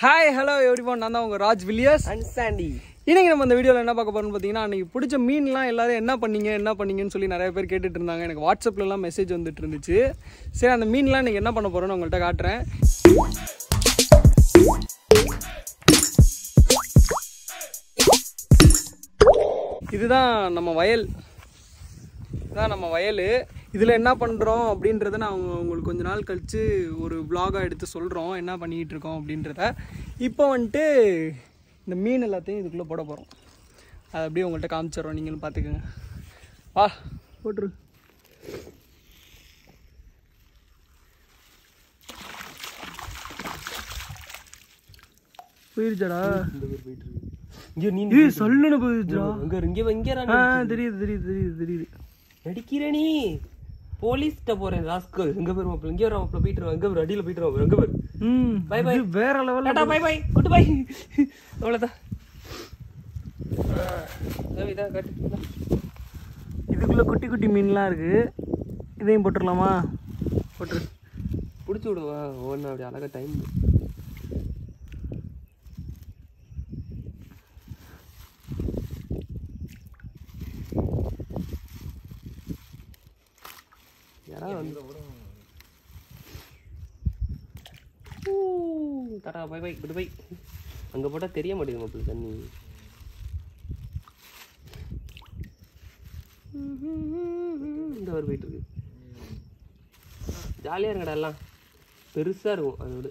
Hi hello every one நான் தான் உங்கள் ராஜ் வில்லியர்ஸ் அண்ட் சாண்டி இன்னைக்கு நம்ம இந்த வீடியோவில் என்ன பார்க்க போறோம்னு பார்த்தீங்கன்னா அன்றைக்கி பிடிச்ச மீன்லாம் எல்லாரும் என்ன பண்ணீங்க என்ன பண்ணீங்கன்னு சொல்லி நிறைய பேர் கேட்டுட்டு இருந்தாங்க எனக்கு வாட்ஸ்அப்லலாம் மெசேஜ் வந்துட்டு இருந்துச்சு சரி அந்த மீன்லாம் இன்றைக்கி என்ன பண்ண போகிறோன்னு உங்கள்கிட்ட காட்டுறேன் இதுதான் நம்ம வயல் இதுதான் நம்ம வயல் இதில் என்ன பண்ணுறோம் அப்படின்றத நான் உங்க- உங்களுக்கு கொஞ்ச நாள் கழித்து ஒரு vlog-ஆ எடுத்து சொல்கிறோம் என்ன பண்ணிகிட்டு இருக்கோம் அப்படின்றத இப்போ வந்துட்டு இந்த மீன் எல்லாத்தையும் இதுக்குள்ளே போட போகிறோம் அதை அப்படியே உங்கள்கிட்ட காமிச்சிடுறோம் நீங்களும் பார்த்துக்குங்க வா போட்டுரு போயிருச்சாடா இந்த பேர் போயிட்டு இருக்கு இங்க நீ ஏய் சொல்லுன்னு போயிருச்சா அங்க இரு, இங்க வா, இங்க இரு, ஆ தெரியுது தெரியுது தெரியுது தெரியுது நடிக்கிற நீ போலீஸ்கிட்ட போறேன் ராஸ்கல் எங்க பேர் மாப்பிள்ள இங்க வர மாப்பிள்ள போயிட்டு வா, எங்க பேர் அடியில போயிட்டு வா, எங்க பேர் ம் Bye, bye. இது வேற லெவலில் tata bye bye goodbye அவ்வளவுதான் இதான் கட்டு இதுக்குள்ளே குட்டி குட்டி மீன்லாம் இருக்குது இதையும் போட்டுடலாமா போட்டுரு பிடிச்சி விடுவா ஒன்று அப்படி அழகா டைம் யாராவது வந்து ஊ, tata bye bye goodbye அங்கே போட்டால் தெரிய மாட்டேங்குது மாப்பிள்ள தண்ணி இந்த ஒரு போயிட்டு இருக்கு ஜாலியாக இருங்கடா எல்லாம் பெருசாக இருக்கும் அதோட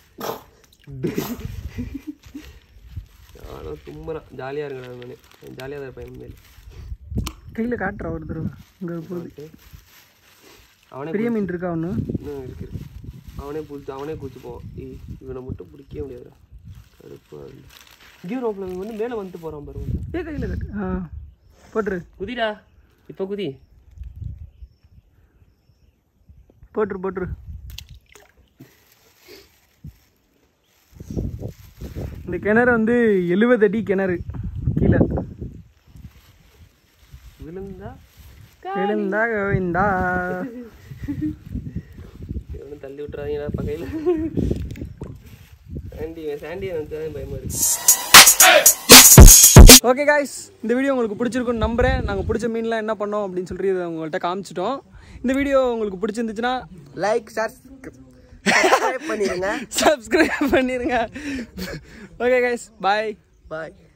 நானும் தும்புறேன் ஜாலியாக இருங்கடா நானே ஜாலியாக தான் இருப்பேன் இனிமேல் கையில் காட்டுறா ஒரு தடவை இங்கே போகுது அவனே பெரிய மீன் இருக்கா ஒன்று இன்னும் இருக்கு இருக்கு. அவனே பிடிச்சி அவனே குச்சி போவான் ஏய் இவனை மட்டும் பிடிக்கவே முடியாதுடா கடுப்பாக இருக்கு இங்கேயும் ரோப்பில் வந்து மேலே வந்துட்டு போகிறான் பாருங்க ஏ கையில் காட்டு ஆ போட்டுரு குதிடா இப்போ குதி போட்டுரு போட்டுரு இந்த கிணறு வந்து எழுபது அடி கிணறு கீழே விழுந்தா விழுந்தா கோவிந்தா இவனும் தள்ளி விட்டுறாதீங்கடா பகையில் சாண்டி சாண்டியை நினச்சாதான் பயமா இருக்கு ஓகே காய்ஸ் இந்த வீடியோ உங்களுக்கு பிடிச்சிருக்குன்னு நம்புறேன் நாங்கள் பிடிச்ச மீன்லாம் என்ன பண்ணோம் அப்படின்னு சொல்லி இதை உங்கள்கிட்ட காமிச்சிட்டோம் இந்த வீடியோ உங்களுக்கு பிடிச்சிருந்துச்சுன்னா லைக் சப்ஸ்கிரைப் பண்ணிடுங்க சப்ஸ்கிரைப் பண்ணிடுங்க ஓகே காய்ஸ் பாய் பாய்